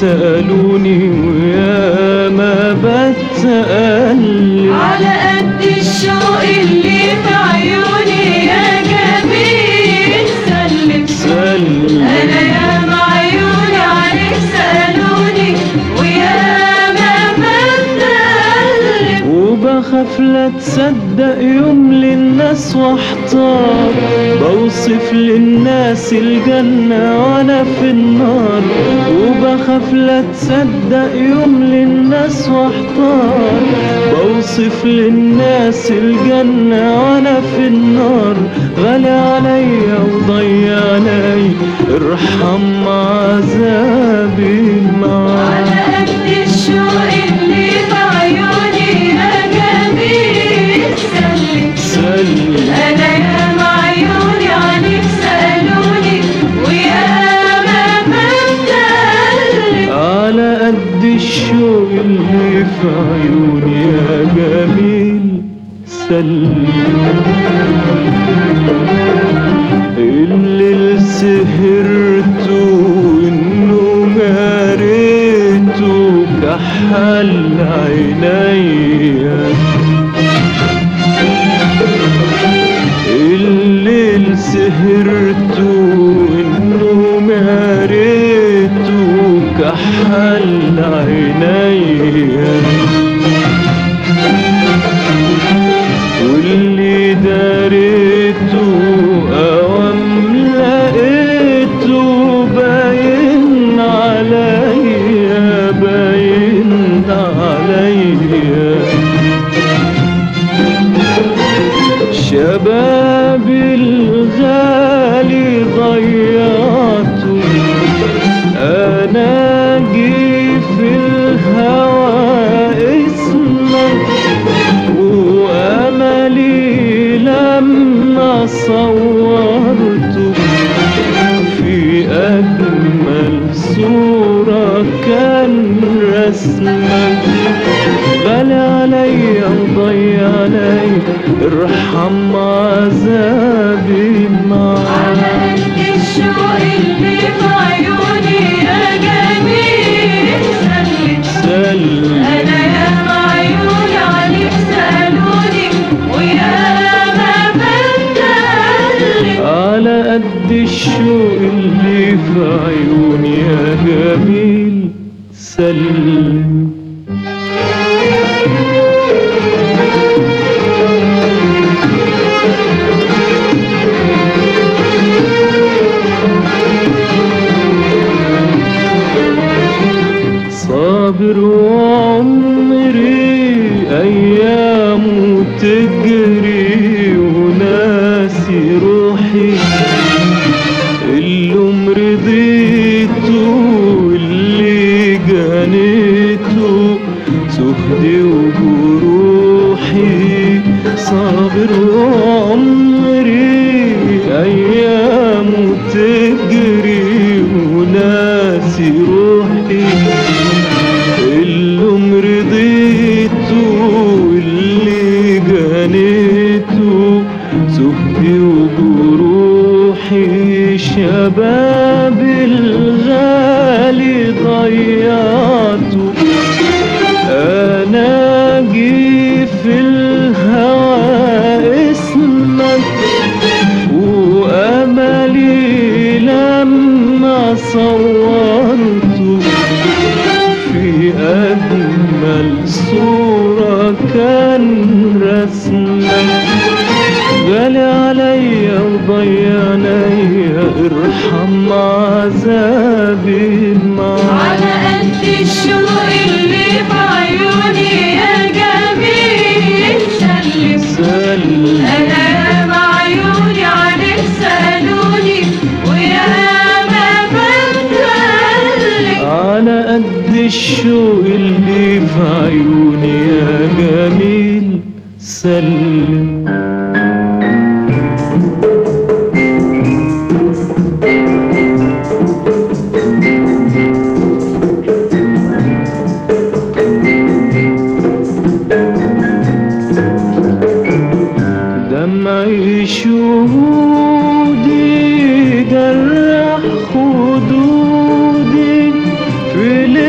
سألوني ويا ما بتسأل على قد الشوق اللي في عيوني يا جميل سلم سلم انا يا عيوني عليك سألوني ويا ما بتقلب وبخاف لا تصدق يوم للناس واحتار بوصف للناس الجنة وانا في النار وبخاف لا تصدق يوم للناس واحتار بوصف للناس الجنة وانا في النار غالي عليا وضيع علي ارحم عذابي معاك على قد الشوق اللي في عيوني يا جميل سلم سلم انا يا عيوني عليك سألوني ويا ما بتقلب على قد الشوق اللي في عيوني يا جميل سلم اللي سهرته انه ماريته كحل عينيا الليل سهرته انه ماريته كحل عينيا واللي داريته اوام لقيته باين عليا باين عليا شبابي الغالي ضيعته انا جي في الهوى اسمك واملي لما صورته في اجمل صورة كان رسمك غالي عليا وضيع عليا ارحم عذابي على معاك قد الشوق اللي في عيوني يا جميل سلم سلم انا يا عيوني عليك سألوني ويا ما بتقلب على قد الشوق اللي في عيوني يا جميل سلم صابر وعمري أيامه تجري وناسي روحي اللي مرضيته اللي جنيته سهدي وجروحي صابر وعمري أيامه تجري وناسي روحي اللي مرضيته اللي جنيته سهدي وجروحي شباب الغالي ضيعته انا جي في الهوى اسمك واملي لما صورته في أجمل صورة كان رسمك غالي عليا وضيع عليا ارحم عذابي معاك على قد الشوق اللي في عيوني يا جميل سلم سلم انا يا عيوني عليك سألوني ويا ما بتقلب على قد الشوق اللي في عيوني يا جميل سلم دمعي شهودي جرح خدودي في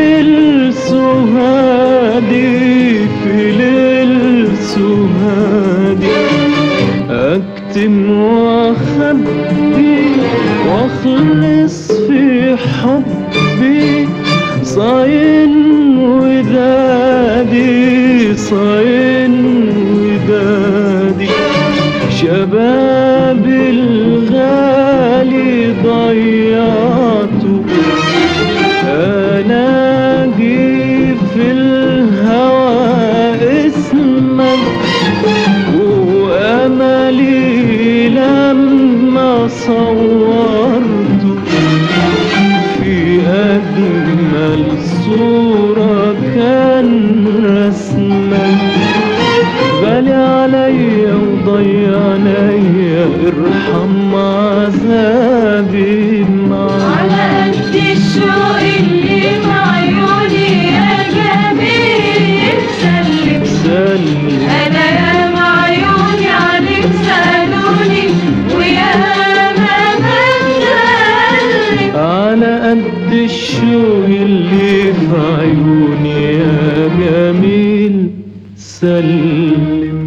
اكتم واخبي واخلص في حبي صاين ودادي صاين ودادي شباب الغالي ضيعته ألاقي في الهوى اسمك وأملي لما صورته في أجمل صورة كان رسمك غالي عليا وضيع عليا ارحم عذابي معاك على قد الشوق اللي في عيوني يا جميل سلم سلم انا يا عيوني عليك سالوني ويا ما بتسلم على قد الشوق اللي في عيوني يا جميل سلم